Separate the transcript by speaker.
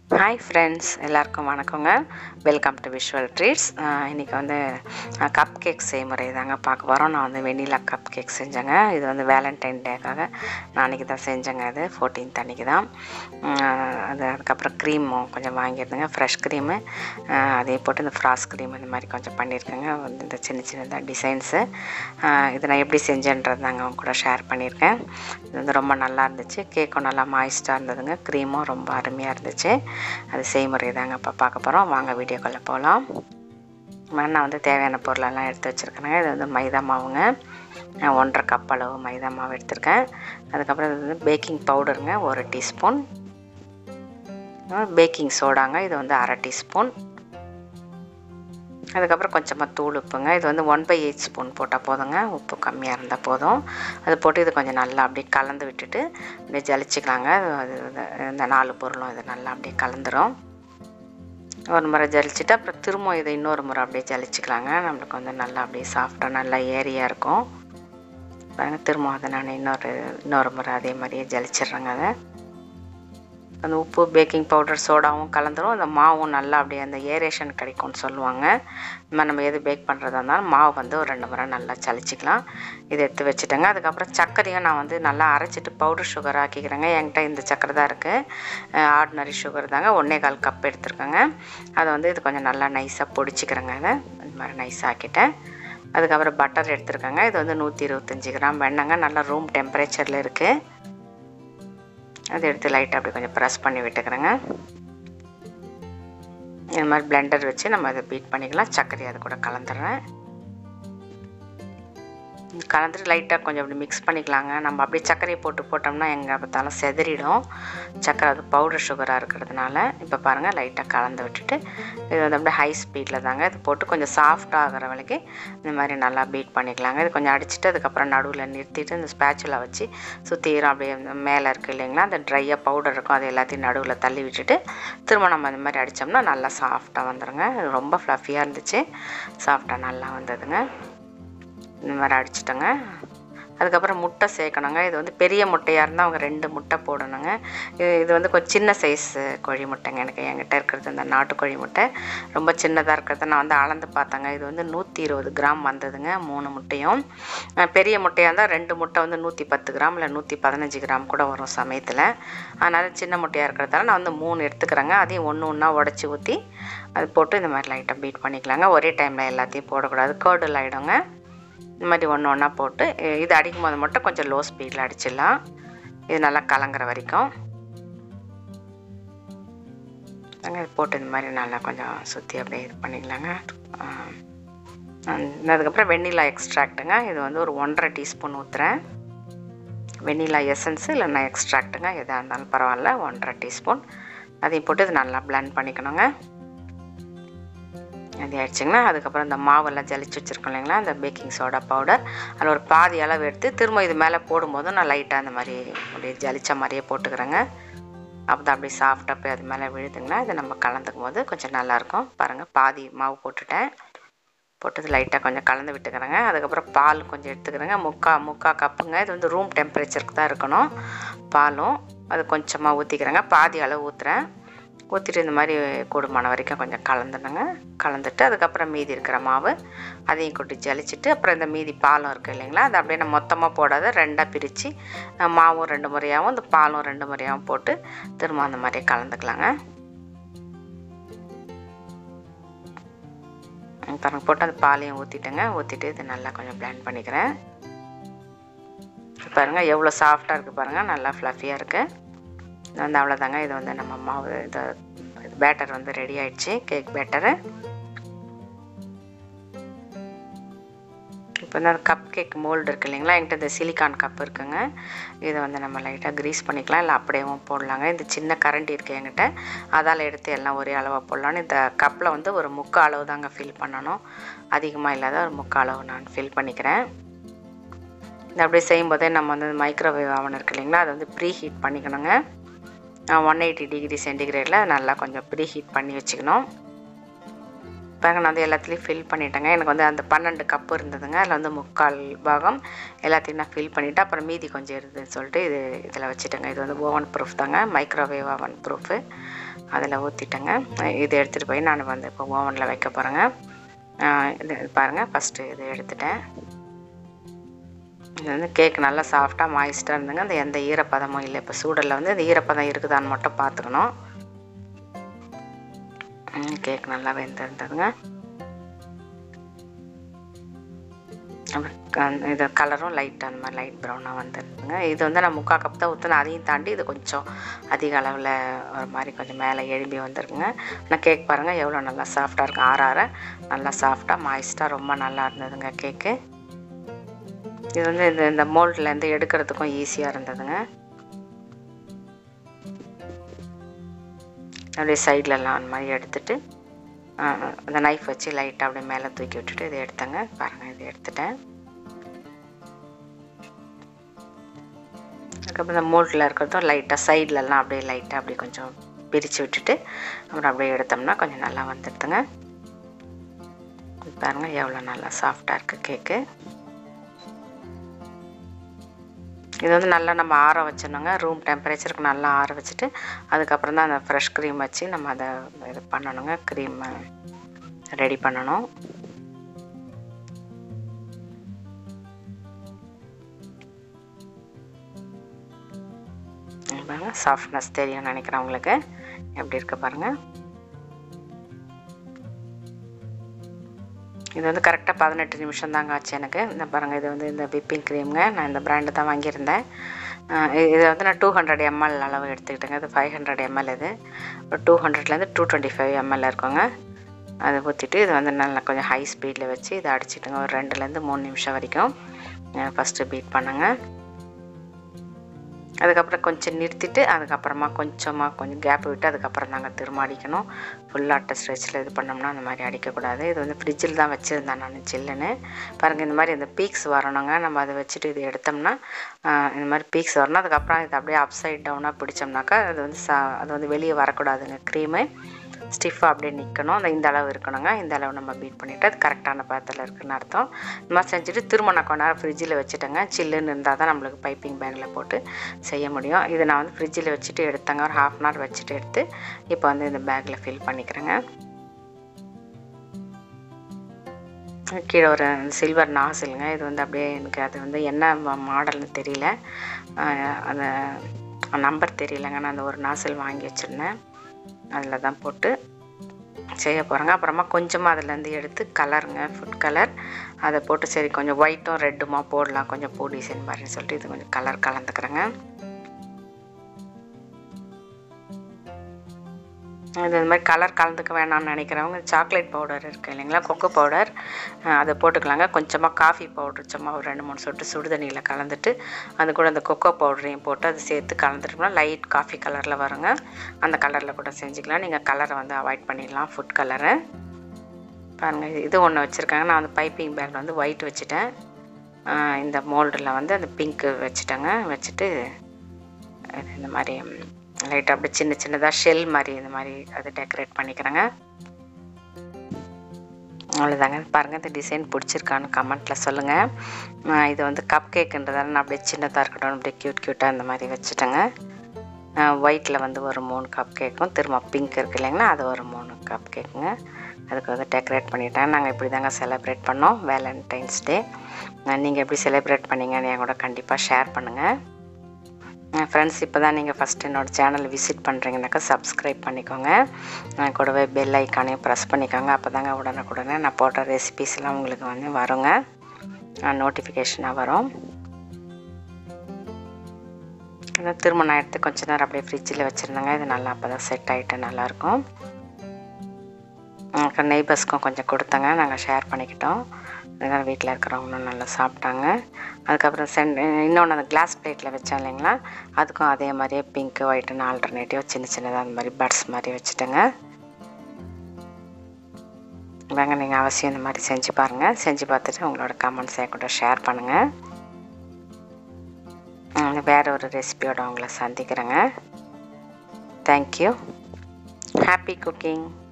Speaker 1: hi friends எல்லாருக்கும் வணக்கங்க welcome to visual treats இன்றைக்கி வந்து கப் கேக் செய்முறை தாங்க பார்க்க போகிறோம் நான் வந்து வெண்ணிலா கப் கேக் செஞ்சேங்க இது வந்து வேலண்டைன் டேக்காக நான் அன்றைக்கி தான் செஞ்சேங்க அது ஃபோர்டீன்த் அன்றைக்கி தான் ஆஹ் அது அதுக்கப்புறம் க்ரீமும் கொஞ்சம் வாங்கியிருந்தேங்க ஃப்ரெஷ் க்ரீமு அதே போட்டு இந்த ஃப்ராஸ் க்ரீம் இந்த மாதிரி கொஞ்சம் பண்ணியிருக்கேங்க வந்து இந்த சின்ன சின்னதாக டிசைன்ஸு இதை நான் எப்படி செஞ்சேன்றது தாங்க அவங்க கூட ஷேர் பண்ணியிருக்கேன் இது வந்து ரொம்ப நல்லா இருந்துச்சு கேக்கும் நல்லா மாய்ஸ்டாக இருந்ததுங்க க்ரீமும் ரொம்ப அருமையாக இருந்துச்சு அது செய்முறை தாங்க இப்போ பார்க்க போகிறோம் வாங்க வீடியோக்குள்ளே போகலாம் நான் வந்து தேவையான பொருளெல்லாம் எடுத்து வச்சுருக்கேங்க இது வந்து மைதா மாவுங்க நான் ஒன்றரை கப் அளவு மைதா மாவு எடுத்திருக்கேன் அதுக்கப்புறம் இது வந்து பேக்கிங் பவுடருங்க ஒரு டீஸ்பூன் பேக்கிங் சோடாங்க இது வந்து அரை டீஸ்பூன் அதுக்கப்புறம் கொஞ்சமாக தூள் உப்புங்க இது வந்து ஒன் பை எயிட் ஸ்பூன் போட்டால் போதுங்க உப்பு கம்மியாக இருந்தால் போதும் அது போட்டு இது கொஞ்சம் நல்லா அப்படியே கலந்து விட்டுட்டு அப்படியே ஜலிச்சிக்கலாங்க அது அது இது- இந்த நாலு பொருளும் இது நல்லா அப்படியே கலந்துரும் ஒரு முறை ஜலிச்சுட்டு அப்புறம் திரும்ப இதை இன்னொரு முறை அப்படியே ஜலிச்சுக்கலாங்க நம்மளுக்கு வந்து நல்லா அப்படியே சாஃப்டாக நல்லா ஏரியாக இருக்கும் பாருங்க திரும்ப அதை நான் இன்னொரு இன்னொரு முறை அதே மாதிரியே ஜலிச்சிடுறேங்க அதை அந்த உப்பு பேக்கிங் பவுடர் சோடாவும் கலந்துரும் அந்த மாவும் நல்லா அப்படியே அந்த ஏரேஷன் கிடைக்கும்னு சொல்லுவாங்க இந்த மாதிரி நம்ம எது பேக் பண்ணுறதா இருந்தாலும் மாவு வந்து ஒரு ரெண்டு முறை நல்லா சலிச்சிக்கலாம் இதை எடுத்து வச்சுட்டேங்க அதுக்கப்புறம் சர்க்கரையும் நான் வந்து நல்லா அரைச்சிட்டு பவுடர் சுகர் ஆக்கிக்கிறேங்க என்கிட்ட இந்த சக்கரை தான் இருக்குது ஆர்டினரி சுகர் தாங்க ஒன்றே கால் கப் எடுத்துருக்கேங்க அதை வந்து இது கொஞ்சம் நல்லா நைஸாக பொடிச்சிக்கிறேங்க அதை இந்த மாதிரி நைஸாக ஆக்கிட்டேன் அதுக்கப்புறம் பட்டர் எடுத்துருக்கேங்க இது வந்து நூற்றி இருபத்தஞ்சி கிராம் வெண்ணங்க நல்லா ரூம் டெம்பரேச்சரில் இருக்குது அதை எடுத்து லைட்டாக அப்படி கொஞ்சம் ப்ரெஸ் பண்ணி விட்டுக்கிறேங்க இந்த மாதிரி பிளெண்டர் வச்சு நம்ம அதை பீட் பண்ணிக்கலாம் சர்க்கரை அது கூட கலந்துடுறேன் கலந்துட்டு லைட்டாக கொஞ்சம் அப்படி மிக்ஸ் பண்ணிக்கலாங்க நம்ம அப்படியே சர்க்கரையை போட்டு போட்டோம்னா எங்கே பார்த்தாலும் செதறிடும் சர்க்கரை அது பவுடர் சுகராக இருக்கிறதுனால இப்போ பாருங்கள் லைட்டாக கலந்து விட்டுட்டு இது வந்து அப்படியே ஹை ஸ்பீடில் தாங்க இது போட்டு கொஞ்சம் சாஃப்ட் ஆகிற வரைக்கும் இந்த மாதிரி நல்லா பீட் பண்ணிக்கலாங்க இது கொஞ்சம் அடிச்சுட்டு அதுக்கப்புறம் நடுவில் நிறுத்திட்டு இந்த ஸ்பேச்சுலா வச்சு சுற்றிடும் அப்படியே இந்த மேலே இருக்குது இல்லைங்களா அந்த ட்ரையாக பவுடர் இருக்கும் அது எல்லாத்தையும் நடுவில் தள்ளி விட்டுட்டு திரும்ப நம்ம இந்த மாதிரி அடித்தோம்னா நல்லா சாஃப்டாக வந்துடுங்க இது ரொம்ப ஃப்ளஃபியாக இருந்துச்சு சாஃப்டாக நல்லா வந்ததுங்க இந்த மாதிரி அடிச்சிட்டோங்க அதுக்கப்புறம் முட்டை சேர்க்கணுங்க இது வந்து பெரிய முட்டையாக இருந்தால் அவங்க ரெண்டு முட்டை போடணுங்க இது இது வந்து கொஞ்சம் சின்ன சைஸ் கோழி முட்டைங்க எனக்கு என்கிட்ட இருக்கிறது இந்த நாட்டுக்கோழி முட்டை ரொம்ப சின்னதாக இருக்கிறத நான் வந்து அளந்து பார்த்தேங்க இது வந்து நூற்றி இருபது கிராம் வந்ததுங்க மூணு முட்டையும் அஹ் பெரிய முட்டையாக இருந்தால் ரெண்டு முட்டை வந்து நூற்றி பத்து கிராம் இல்லை நூற்றி பதினஞ்சு கிராம் கூட வரும் சமயத்தில் அதனால் சின்ன முட்டையாக இருக்கிறதால நான் வந்து மூணு எடுத்துக்கிறேங்க அதையும் ஒன்று ஒன்றா உடச்சி ஊற்றி அது போட்டு இந்த மாதிரி லைட்டாக பீட் பண்ணிக்கலாங்க ஒரே டைமில் எல்லாத்தையும் போடக்கூடாது கேர்டில் ஆகிடுங்க இந்த மாதிரி ஒன்று ஒன்றா போட்டு இ- இது அடிக்கும் போது மட்டும் கொஞ்சம் லோ ஸ்பீடில் அடிச்சிடலாம் இது நல்லா கலங்குற வரைக்கும் அங்கே இது போட்டு இந்த மாதிரி நல்லா கொஞ்சம் சுற்றி அப்படியே இது பண்ணிக்கலாங்க ஆ, அந்த- அதுக்கப்புறம் வெண்ணிலா எக்ஸ்ட்ராக்ட்டுங்க இது வந்து ஒரு ஒன்றரை டீஸ்பூன் ஊற்றுறேன் வெண்ணிலா எசன்ஸு இல்லைன்னா எக்ஸ்ட்ராக்ட்டுங்க எதாக இருந்தாலும் பரவாயில்ல ஒன்றரை டீஸ்பூன் அதையும் போட்டு இது நல்லா blend பண்ணிக்கணுங்க அது ஆயிடுச்சுங்களா அதுக்கப்புறம் இந்த மாவெல்லாம் ஜலிச்சு வச்சுருக்கோம் இல்லைங்களா அந்த பேக்கிங் சோடா பவுடர் அதில் ஒரு பாதி அளவு எடுத்து திரும்ப இது மேலே போடும்போது நான் லைட்டாக அந்த மாதிரி அப்படியே ஜலிச்ச மாதிரியே போட்டுக்கிறேங்க அப்போ தான் அப்படியே சாஃப்டாக போய் அது மேலே விழுதுங்களா இதை நம்ம கலந்துக்கும் போது கொஞ்சம் நல்லாயிருக்கும் பாருங்கள் பாதி மாவு போட்டுட்டேன் போட்டது லைட்டாக கொஞ்சம் கலந்து விட்டுக்கிறேங்க அதுக்கப்புறம் பால் கொஞ்சம் எடுத்துக்கிறேங்க முக்கா முக்கா கப்புங்க இது வந்து ரூம் டெம்பரேச்சருக்கு தான் இருக்கணும் பாலும் அது கொஞ்சமாக ஊற்றிக்கிறேங்க பாதி அளவு ஊற்றுறேன் ஊற்றிட்டு இந்த மாதிரி கூடுமான வரைக்கும் கொஞ்சம் கலந்துடுங்க கலந்துட்டு அதுக்கப்புறம் மீதி இருக்கிற மாவு அதையும் கொட்டி ஜலிச்சுட்டு அப்புறம் இந்த மீதி பாலும் இருக்குது இல்லைங்களா அதை அப்படியே நம்ம மொத்தமாக போடாத ரெண்டாக பிரித்து மாவும் ரெண்டு முறையாகவும் இந்த பாலும் ரெண்டு முறையாகவும் போட்டு திரும்ப அந்த மாதிரியே கலந்துக்கலாங்க ம், பாருங்க போட்டு அந்த பாலையும் ஊற்றிட்டுங்க ஊற்றிட்டு இது நல்லா கொஞ்சம் blend பண்ணிக்கிறேன் இது பாருங்க எவ்வளோ சாஃப்டாக இருக்குது பாருங்கள் நல்லா ஃப்ளஃபியாக இருக்குது இது வந்து அவ்வளோதாங்க இது வந்து நம்ம மாவு இது பேட்டர் வந்து ரெடி ஆயிடுச்சு கேக் பேட்டரு இப்போ இந்த கப் கேக் மோல்டு இருக்கு இல்லைங்களா என்கிட்ட இந்த சிலிக்கான் கப் இருக்குங்க இதை வந்து நம்ம லைட்டாக க்ரீஸ் பண்ணிக்கலாம் இல்லை அப்படியேவும் போடலாங்க இந்த சின்ன கரண்டி இருக்குது என்கிட்ட அதால் எடுத்து எல்லாம் ஒரே அளவாக போடலான்னு இந்த கப்பில் வந்து ஒரு முக்கால் அளவு தாங்க ஃபில் பண்ணணும் அதிகமாக இல்லாத ஒரு முக்கால் அளவு நான் ஃபில் பண்ணிக்கிறேன் இது அப்படியே செய்யும்போதே நம்ம வந்து மைக்ரோவேவ் அவன் இருக்கு இல்லைங்களா அதை வந்து ப்ரீ ஹீட் பண்ணிக்கணுங்க ஒன் எயிட்டி டிகிரி சென்டிகிரேடில் நல்லா கொஞ்சம் ப்ரீ ஹீட் பண்ணி வச்சுக்கணும் பாருங்க நான் வந்து எல்லாத்துலேயும் ஃபில் பண்ணிட்டேங்க எனக்கு வந்து அந்த பன்னெண்டு கப்பு இருந்ததுங்க அதில் வந்து முக்கால் பாகம் எல்லாத்தையும் நான் ஃபில் பண்ணிவிட்டு அப்புறம் மீதி கொஞ்சம் இருந்ததுன்னு சொல்லிட்டு இது இதில் வச்சுட்டேங்க இது வந்து ஓவன் ப்ரூஃப் தாங்க மைக்ரோவேவ் ஓவன் ப்ரூஃபு அதில் ஊற்றிட்டேங்க இது எடுத்துகிட்டு போய் நான் வந்து இப்போ ஓவனில் வைக்க போகிறேங்க இது பாருங்கள் ஃபஸ்ட்டு இது எடுத்துட்டேன் இது வந்து கேக் நல்லா சாஃப்டாக மாய்ஸ்டாக இருந்துங்க அந்த எந்த ஈரப்பதமும் இல்லை இப்போ சூடலில் வந்து இந்த ஈரப்பதம் இருக்குதான்னு மட்டும் பார்த்துக்கணும் கேக் நல்லா வெந்திருந்ததுங்க இது கலரும் லைட் அந்த மாதிரி லைட் ப்ரௌனாக வந்துருக்குங்க இது வந்து நான் முக்கால் கப் தான் ஊற்றினேன் அதையும் தாண்டி இது கொஞ்சம் அதிக அளவில் ஒரு மாதிரி கொஞ்சம் மேலே எழும்பி வந்திருக்குங்க ஆனால் கேக் பாருங்கள் எவ்வளோ நல்லா சாஃப்டாக இருக்குது ஆற ஆற நல்லா சாஃப்டாக மாய்ஸ்டாக ரொம்ப நல்லா இருந்ததுங்க கேக்கு இது வந்து இந்த இந்த மோல்ட்லேருந்து எடுக்கிறதுக்கும் ஈஸியாக இருந்ததுங்க அப்படியே சைட்லலாம் அந்த மாதிரி எடுத்துட்டு அந்த நைஃப் வச்சு லைட்டாக அப்படியே மேலே தூக்கி விட்டுட்டு இதை எடுத்தேங்க பாருங்கள் இதை எடுத்துட்டேன் அதுக்கப்புறம் இந்த மோல்டில் இருக்கிறதும் லைட்டாக சைட்லலாம் அப்படியே லைட்டாக அப்படியே கொஞ்சம் பிரித்து விட்டுட்டு அப்புறம் அப்படியே எடுத்தோம்னா கொஞ்சம் நல்லா வந்துடுதுங்க பாருங்கள் எவ்வளோ நல்லா சாஃப்டாக இருக்குது கேக்கு இது வந்து நல்லா நம்ம ஆற வச்சிடணுங்க ரூம் டெம்பரேச்சருக்கு நல்லா ஆற வச்சுட்டு அதுக்கப்புறம் தான் அந்த ஃப்ரெஷ் க்ரீம் வச்சு நம்ம அதை இது பண்ணணுங்க க்ரீம் ரெடி பண்ணணும் பாருங்க சாஃப்ட்னஸ் தெரியும் நினைக்கிறேன் உங்களுக்கு எப்படி இருக்க பாருங்கள் இது வந்து கரெக்டாக பதினெட்டு நிமிஷம் தாங்க ஆச்சு எனக்கு இந்த பாருங்கள் இது வந்து இந்த விப்பிங் க்ரீமுங்க நான் இந்த பிராண்டு தான் வாங்கியிருந்தேன் இது வந்து நான் டூ ஹண்ட்ரட் எம்எல் அளவு எடுத்துக்கிட்டேங்க இது ஃபைவ் ஹண்ட்ரட் எம்எல் இது ஒரு டூ ஹண்ட்ரட்லேருந்து டூ டுவெண்ட்டி ஃபைவ் எம்எல் இருக்குங்க அதை ஊற்றிட்டு இது வந்து நல்லா கொஞ்சம் ஹை ஸ்பீடில் வச்சு இதை அடிச்சிட்டுங்க ஒரு ரெண்டுலேருந்து மூணு நிமிஷம் வரைக்கும் ஃபஸ்ட்டு பீட் பண்ணுங்க அதுக்கப்புறம் கொஞ்சம் நிறுத்திட்டு அதுக்கப்புறமா கொஞ்சமாக கொஞ்சம் கேப் விட்டு அதுக்கப்புறம் நாங்கள் திரும்ப அடிக்கணும் ஃபுல்லாக அட்டை ஸ்ட்ரெச்சில் இது பண்ணோம்னா அந்த மாதிரி அடிக்கக்கூடாது இது வந்து ஃப்ரிட்ஜில் தான் வச்சுருந்தேன் நான் சில்லுன்னு பாருங்கள் இந்த மாதிரி இந்த பீக்ஸ் வரணுங்க நம்ம அதை வச்சுட்டு இது எடுத்தோம்னா இந்த மாதிரி பீக்ஸ் வரணும் அதுக்கப்புறம் இது அப்படியே அப் சைட் டவுனாக பிடிச்சோம்னாக்கா அது வந்து சா அது வந்து வெளியே வரக்கூடாதுங்க க்ரீமு ஸ்டிஃபாக அப்படியே நிற்கணும் அந்த இந்த அளவு இருக்கணுங்க இந்த அளவு நம்ம பீட் பண்ணிவிட்டு அது கரெக்டான பதத்தில் இருக்குன்னு அர்த்தம் இந்த மாதிரி செஞ்சுட்டு திரும்ப நான் கொஞ்ச நேரம் ஃப்ரிட்ஜில் வச்சுட்டேங்க சில்லுன்னு இருந்தால் தான் நம்மளுக்கு பைப்பிங் பேக்கில் போட்டு செய்ய முடியும் இது நான் வந்து ஃப்ரிட்ஜில் வச்சுட்டு எடுத்தேங்க ஒரு ஹாஃப் அன் ஹவர் வச்சுட்டு எடுத்து இப்போ வந்து இந்த பேக்கில் ஃபில் பண்ணிக்கிறேங்க கீழே ஒரு சில்வர் நாசிலுங்க இது வந்து அப்படியே எனக்கு அது வந்து என்ன மாடல்னு தெரியல அந்த நம்பர் தெரியலங்க நான் அந்த ஒரு நாசில் வாங்கி வச்சுருந்தேன் அதில் தான் போட்டு செய்ய போகிறேங்க அப்புறமா கொஞ்சமாக அதுலேருந்து எடுத்து கலருங்க ஃபுட் கலர் அதை போட்டு சரி கொஞ்சம் ஒயிட்டும் ரெட்டுமா போடலாம் கொஞ்சம் பூ டிசைன் மாதிரின்னு சொல்லிட்டு இது கொஞ்சம் கலர் கலந்துக்கிறேங்க இது இந்த மாதிரி கலர் கலந்துக்க வேணாம்னு நினைக்கிறவங்க சாக்லேட் பவுடர் இருக்குது இல்லைங்களா கொக்கோ பவுடர் அதை போட்டுக்கலாங்க கொஞ்சமாக காஃபி பவுடர் சும்மா ஒரு ரெண்டு மூணு சொட்டு சுடு தண்ணியில் கலந்துட்டு அது கூட அந்த கொக்கோ பவுடரையும் போட்டு அதை சேர்த்து கலந்துட்டோம்னா லைட் காஃபி கலரில் வருங்க அந்த கலரில் கூட செஞ்சுக்கலாம் நீங்கள் கலரை வந்து அவாய்ட் பண்ணிடலாம் ஃபுட் கலரை பாருங்கள் இது ஒன்று வச்சுருக்காங்க நான் அந்த பைப்பிங் பேக்கில் வந்து ஒயிட் வச்சுட்டேன் இந்த மோல்டில் வந்து அந்த பிங்க்கு வச்சுட்டேங்க வச்சுட்டு இந்த மாதிரி லைட்டாக அப்படி சின்ன சின்னதாக ஷெல் மாதிரி இந்த மாதிரி அதை டெக்கரேட் பண்ணிக்கிறேங்க அவ்வளோதாங்க பாருங்கள் இந்த டிசைன் பிடிச்சிருக்கான்னு கமெண்ட்டில் சொல்லுங்கள் இது வந்து கப் கேக்குன்றதால நான் அப்படியே சின்னதாக இருக்கட்டும் அப்படியே க்யூட் க்யூட்டாக இந்த மாதிரி வச்சுட்டேங்க ஒயிட்டில் வந்து ஒரு மூணு கப் கேக்கும் திரும்ப பிங்க் இருக்குது இல்லைங்களா அது ஒரு மூணு கப் கேக்குங்க அதுக்கு வந்து டெக்கரேட் பண்ணிட்டேன் நாங்கள் இப்படி தாங்க செலிப்ரேட் பண்ணோம் வேலண்டைன்ஸ் டே நீங்கள் எப்படி செலிப்ரேட் பண்ணீங்கன்னு என் கூட கண்டிப்பாக ஷேர் பண்ணுங்கள் ஃப்ரெண்ட்ஸ் இப்போ தான் நீங்கள் ஃபஸ்ட் என்னோடய சேனல் விசிட் பண்ணுறீங்கனாக்கா சப்ஸ்கிரைப் பண்ணிக்கோங்க கூடவே பெல் ஐக்கானையும் ப்ரெஸ் பண்ணிக்கோங்க அப்போ தாங்க உடனுக்குடனே நான் போடுற ரெசிபீஸ்லாம் உங்களுக்கு வந்து வருங்க நோட்டிஃபிகேஷனாக வரும் திரும்ப நான் எடுத்து கொஞ்ச நேரம் அப்படியே ஃப்ரிட்ஜில் வச்சுருந்தேங்க இது நல்லா அப்போ தான் செட் ஆகிட்டு நல்லாயிருக்கும் நெய்பர்ஸ்க்கும் கொஞ்சம் கொடுத்தங்க நாங்கள் ஷேர் பண்ணிக்கிட்டோம் அதுக்காக வீட்டில் இருக்கிறவங்களும் நல்லா சாப்பிட்டாங்க அதுக்கப்புறம் சென் இன்னொன்று அந்த கிளாஸ் பிளேட்டில் வச்சேன் இல்லைங்களா அதுக்கும் அதே மாதிரியே பிங்க்கு ஒயிட்டுன்னு ஆல்டர்னேட்டிவ் சின்ன சின்னதாக அந்த மாதிரி பட்ஸ் மாதிரி வச்சுட்டேங்க வாங்க நீங்கள் அவசியம் இந்த மாதிரி செஞ்சு பாருங்கள் செஞ்சு பார்த்துட்டு உங்களோட கமெண்ட்ஸ் என் கூட ஷேர் பண்ணுங்கள் வேறு ஒரு ரெசிபியோட உங்களை சந்திக்கிறேங்க தேங்க்யூ ஹாப்பி குக்கிங்